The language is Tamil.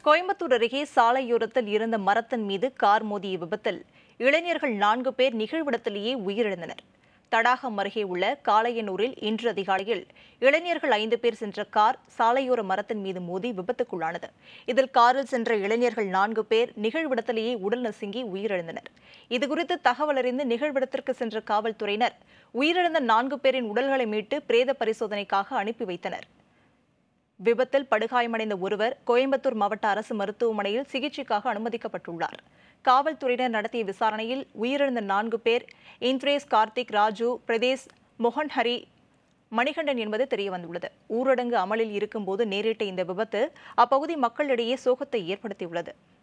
கோயம்புத்தூர் அருகே சாலையோரத்தில் இருந்த மரத்தின் மீது கார் மோதிய விபத்தில் இளைஞர்கள் நான்கு பேர் நிகழ்விடத்திலேயே உயிரிழந்தனர் தடாகம் அருகே உள்ள காளையனூரில் இன்று அதிகாலையில் இளைஞர்கள் ஐந்து பேர் சென்ற கார் சாலையோர மரத்தின் மீது மோதி விபத்துக்குள்ளானது இதில் காரில் சென்ற இளைஞர்கள் நான்கு பேர் நிகழ்விடத்திலேயே உடல் நசுங்கி உயிரிழந்தனர் இதுகுறித்து தகவல் அறிந்து நிகழ்விடத்திற்கு சென்ற காவல்துறையினர் உயிரிழந்த நான்கு பேரின் உடல்களை மீட்டு பிரேத பரிசோதனைக்காக அனுப்பி வைத்தனர் விபத்தில் படுகாயமடைந்த ஒருவர் கோயம்புத்தூர் மாவட்ட அரசு மருத்துவமனையில் சிகிச்சைக்காக அனுமதிக்கப்பட்டுள்ளார் காவல்துறையினர் நடத்திய விசாரணையில் உயிரிழந்த நான்கு பேர் இந்திரேஸ் கார்த்திக் ராஜு பிரதேஷ் மோகன் ஹரி மணிகண்டன் என்பது தெரியவந்துள்ளது ஊரடங்கு அமலில் இருக்கும்போது நேரிட்ட இந்த விபத்து அப்பகுதி மக்களிடையே சோகத்தை ஏற்படுத்தியுள்ளது